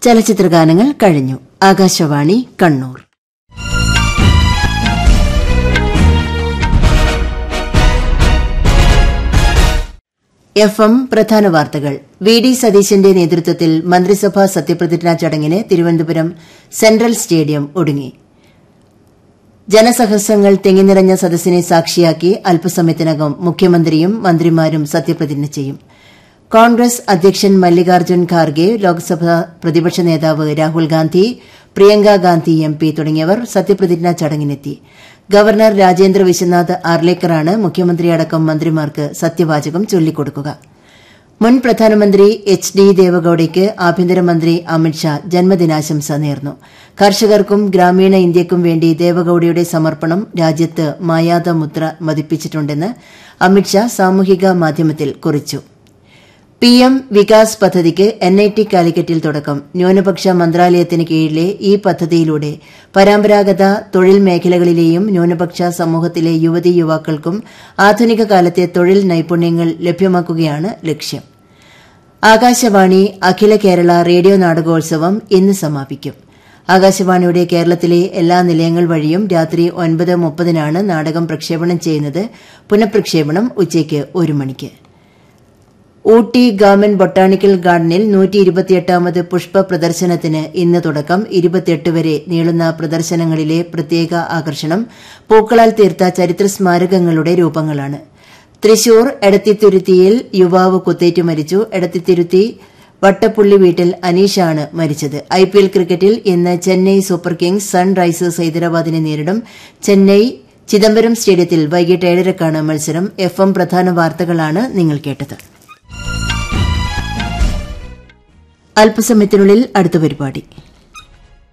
ചലച്ചിത്രഗാനങ്ങൾ കഴിഞ്ഞു Akashvani Kannur F M പ്രധാന വാർത്തകൾ വി ഡി സതീശന്റെ നേതൃത്വത്തിൽ മന്ത്രിസഭാ സത്യപ്രതിജ്ഞാ ചടങ്ങിന് തിരുവനന്തപുരം സെൻട്രൽ സ്റ്റേഡിയം ഒടുങ്ങി ജനസഹസ്രങ്ങൾ തിങ്ങിനിറഞ്ഞ സദസ്സിനെ സാക്ഷിയാക്കി അല്പസമയത്തിനകം മുഖ്യമന്ത്രിയും മന്ത്രിമാരും സത്യപ്രതിജ്ഞ ചെയ്യും കോൺഗ്രസ് അധ്യക്ഷൻ മല്ലികാർജ്ജുൻ ഖാർഗെ ലോക്സഭാ പ്രതിപക്ഷ നേതാവ് രാഹുൽ ഗാന്ധി പ്രിയങ്ക ഗാന്ധി എം പി തുടങ്ങിയവർ സത്യപ്രതിജ്ഞാ ചടങ്ങിനെത്തി ഗവർണർ രാജേന്ദ്ര വിശ്വനാഥ് ആർലേക്കറാണ് മുഖ്യമന്ത്രിയടക്കം മന്ത്രിമാർക്ക് സത്യവാചകം ചൊല്ലിക്കൊടുക്കുക മുൻ പ്രധാനമന്ത്രി എച്ച് ഡി ദേവഗൌഡയ്ക്ക് ആഭ്യന്തരമന്ത്രി അമിത്ഷാ ജന്മദിനാശംസ നേർന്നു കർഷകർക്കും ഗ്രാമീണ ഇന്ത്യയ്ക്കും വേണ്ടി ദേവഗൌഡയുടെ സമർപ്പണം രാജ്യത്ത് മായാത മുദ്ര പതിപ്പിച്ചിട്ടുണ്ടെന്ന് അമിത്ഷാ സാമൂഹിക മാധ്യമത്തിൽ കുറിച്ചു പി എം വികാസ് പദ്ധതിക്ക് എൻ ഐ ടി കാലിക്കറ്റിൽ തുടക്കം ന്യൂനപക്ഷ മന്ത്രാലയത്തിന് കീഴിലെ ഈ പദ്ധതിയിലൂടെ പരമ്പരാഗത തൊഴിൽ മേഖലകളിലെയും ന്യൂനപക്ഷ സമൂഹത്തിലെ യുവതീ യുവാക്കൾക്കും ആധുനിക കാലത്തെ തൊഴിൽ നൈപുണ്യങ്ങൾ ലഭ്യമാക്കുകയാണ് ലക്ഷ്യം ആകാശവാണി അഖില കേരള റേഡിയോ നാടകോത്സവം ഇന്ന് സമാപിക്കും ആകാശവാണിയുടെ കേരളത്തിലെ എല്ലാ നിലയങ്ങൾ വഴിയും രാത്രി ഒൻപത് മുപ്പതിനാണ് നാടകം പ്രക്ഷേപണം ചെയ്യുന്നത് പുനഃപ്രക്ഷേപണം ഉച്ചയ്ക്ക് ഒരു മണിക്ക് ഊട്ടി ഗവൺമെന്റ് ബൊട്ടാണിക്കൽ ഗാർഡനിൽ നൂറ്റി ഇരുപത്തിയെട്ടാമത് പുഷ്പ പ്രദർശനത്തിന് ഇന്ന് തുടക്കം ഇരുപത്തിയെട്ട് വരെ നീളുന്ന പ്രദർശനങ്ങളിലെ പ്രത്യേക ആകർഷണം പൂക്കളാൽ തീർത്ത ചരിത്ര സ്മാരകങ്ങളുടെ രൂപങ്ങളാണ് തൃശൂർ എടത്തിത്തുരുത്തിയിൽ യുവാവ് കുത്തേറ്റു മരിച്ചു എടത്തിത്തുരുത്തി വട്ടപ്പുള്ളി വീട്ടിൽ അനീഷാണ് മരിച്ചത് ഐപിഎൽ ക്രിക്കറ്റിൽ ഇന്ന് ചെന്നൈ സൂപ്പർ കിങ്സ് സൺറൈസേഴ്സ് ഹൈദരാബാദിനെ നേരിടും ചെന്നൈ ചിദംബരം സ്റ്റേഡിയത്തിൽ വൈകിട്ട് ഏഴരക്കാണ് മത്സരം എഫ് എം പ്രധാന വാർത്തകളാണ് നിങ്ങൾ കേട്ടത് അല്പസമയത്തിനുള്ളിൽ അടുത്ത പരിപാടി